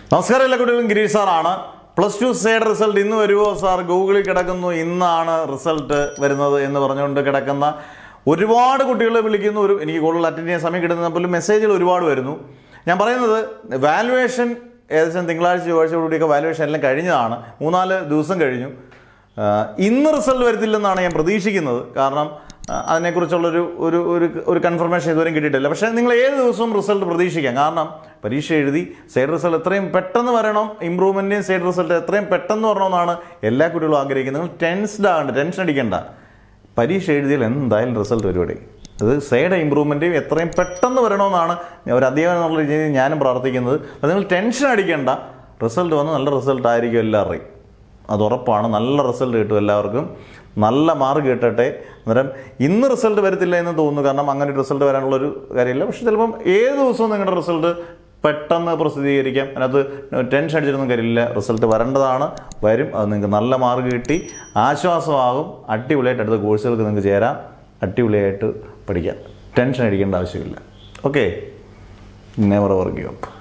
നമസ്കാരം എല്ലാ കുട്ടികളും ഗിരീഷ് സാറാണ് പ്ലസ് ടു സൈഡ് റിസൾട്ട് ഇന്ന് വരുമോ സാർ ഗൂഗിളിൽ കിടക്കുന്നു ഇന്നാണ് റിസൾട്ട് വരുന്നത് എന്ന് പറഞ്ഞുകൊണ്ട് കിടക്കുന്ന ഒരുപാട് കുട്ടികളെ വിളിക്കുന്നു ഒരു എനിക്ക് കൂടുതൽ അറ്റൻഡ് ചെയ്യാൻ സമയം കിട്ടുന്ന പോലും മെസ്സേജുകൾ ഒരുപാട് വരുന്നു ഞാൻ പറയുന്നത് വാലുവേഷൻ ഏകദേശം തിങ്കളാഴ്ച ചൊവ്വാഴ്ചയോടുകൂടിയൊക്കെ വാലുവേഷൻ എല്ലാം കഴിഞ്ഞതാണ് മൂന്നാല് ദിവസം കഴിഞ്ഞു ആ, ഇന്ന് റിസൾട്ട് വരത്തില്ലെന്നാണ് ഞാൻ പ്രതീക്ഷിക്കുന്നത് കാരണം ആ, അതിനെക്കുറിച്ചുള്ളൊരു ഒരു ഒരു ഒരു കൺഫർമേഷൻ ഇതുവരെയും കിട്ടിയിട്ടില്ല പക്ഷേ നിങ്ങൾ ഏത് ദിവസവും റിസൾട്ട് പ്രതീക്ഷിക്കാം കാരണം പരീക്ഷ എഴുതി സൈഡ് റിസൾട്ട് എത്രയും പെട്ടെന്ന് വരണം ഇമ്പ്രൂവ്മെൻറ്റിൻ്റെയും സൈഡ് റിസൾട്ട് എത്രയും പെട്ടെന്ന് വരണമെന്നാണ് എല്ലാ കുട്ടികളും ആഗ്രഹിക്കുന്നത് നിങ്ങൾ ടെൻസ്ഡ് ആകണ്ട ടെൻഷൻ അടിക്കേണ്ട പരീക്ഷ എഴുതിയാൽ എന്തായാലും റിസൾട്ട് പരിപാടി അത് സൈഡ് ഇമ്പ്രൂവ്മെൻറ്റും എത്രയും പെട്ടെന്ന് വരണമെന്നാണ് ഒരു അധ്യാപനം എന്നുള്ള രീതിയിൽ ഞാനും പ്രാർത്ഥിക്കുന്നത് അത് നിങ്ങൾ ടെൻഷൻ അടിക്കേണ്ട റിസൾട്ട് വന്ന് നല്ല റിസൾട്ട് ആയിരിക്കും എല്ലാവരുടെയും അത് ഉറപ്പാണ് നല്ല റിസൾട്ട് കിട്ടും എല്ലാവർക്കും നല്ല മാർക്ക് കിട്ടട്ടെ അന്നേരം ഇന്ന് റിസൾട്ട് വരത്തില്ല എന്ന് തോന്നുന്നു കാരണം അങ്ങനെ ഒരു റിസൾട്ട് വരാനുള്ളൊരു കാര്യമില്ല പക്ഷെ ചിലപ്പം ഏത് ദിവസവും നിങ്ങളുടെ റിസൾട്ട് പെട്ടെന്ന് പ്രസിദ്ധീകരിക്കാം അതിനകത്ത് ടെൻഷൻ അടിച്ചിട്ടൊന്നും കാര്യമില്ല റിസൾട്ട് വരേണ്ടതാണ് വരും അത് നിങ്ങൾക്ക് നല്ല മാർക്ക് കിട്ടി ആശ്വാസമാകും അടിപൊളിയായിട്ട് അടുത്ത കോഴ്സുകൾക്ക് നിങ്ങൾക്ക് ചേരാം അടിപൊളിയായിട്ട് പഠിക്കാം ടെൻഷൻ അടിക്കേണ്ട ആവശ്യമില്ല okay never work you up